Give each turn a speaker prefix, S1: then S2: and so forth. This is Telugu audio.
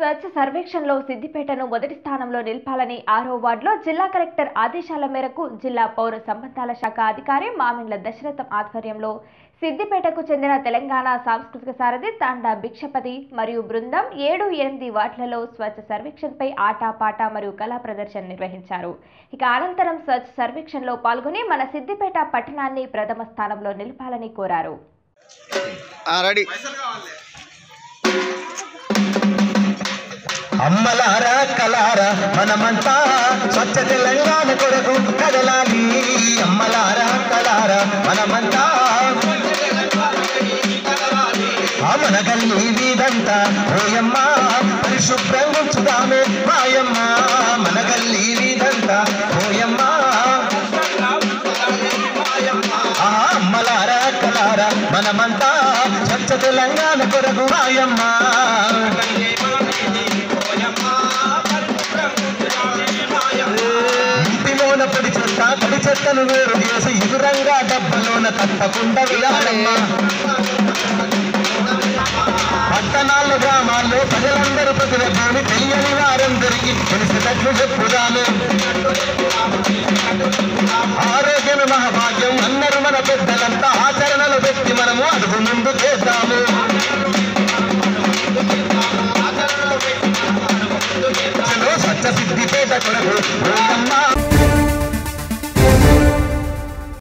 S1: స్వచ్ఛ సర్వేక్షణలో సిద్దిపేటను మొదటి స్థానంలో నిలపాలని ఆరో వార్డులో జిల్లా కలెక్టర్ ఆదేశాల మేరకు జిల్లా పౌర సంబంధాల శాఖ అధికారి మామిండ్ల దశరథం ఆధ్వర్యంలో సిద్దిపేటకు చెందిన తెలంగాణ సాంస్కృతిక సారథి తాండా భిక్షపతి మరియు బృందం ఏడు ఎనిమిది వార్డులలో స్వచ్ఛ సర్వేక్షణపై ఆటపాట మరియు కళా ప్రదర్శన నిర్వహించారు ఇక అనంతరం స్వచ్ఛ సర్వేక్షణలో పాల్గొని మన సిద్దిపేట పట్టణాన్ని ప్రథమ స్థానంలో నిలపాలని కోరారు
S2: రెడీ
S3: అమ్మలారా కలారా మనమంతా స్వచ్ఛ తెలంగాణ కొరకు కదలాలి అమ్మలారా కలారా మనమంతా ఆ మన గల్లి వీధంతా ఓయమ్మ పరిశుభ్రంగా ఉంచుదామే మాయమ్మ మన గల్లి వీధంతా ఓయమ్మ ఆ అమ్మలారా కలారా మనమంతా స్వచ్ఛ తెలంగాణ కొరకు మాయమ్మ ఇంటిలోన పొడి చెత్త తడి చెత్తను వేరు చేసి ఎదురంగా డబ్బలోన తప్పకుండా విడాలమ్మా పట్టణాల్లో గ్రామాల్లో ప్రజలందరూ ప్రతిన భూమి తెలియని వారందరికీ తెలిసేటట్లు చెప్పుదాము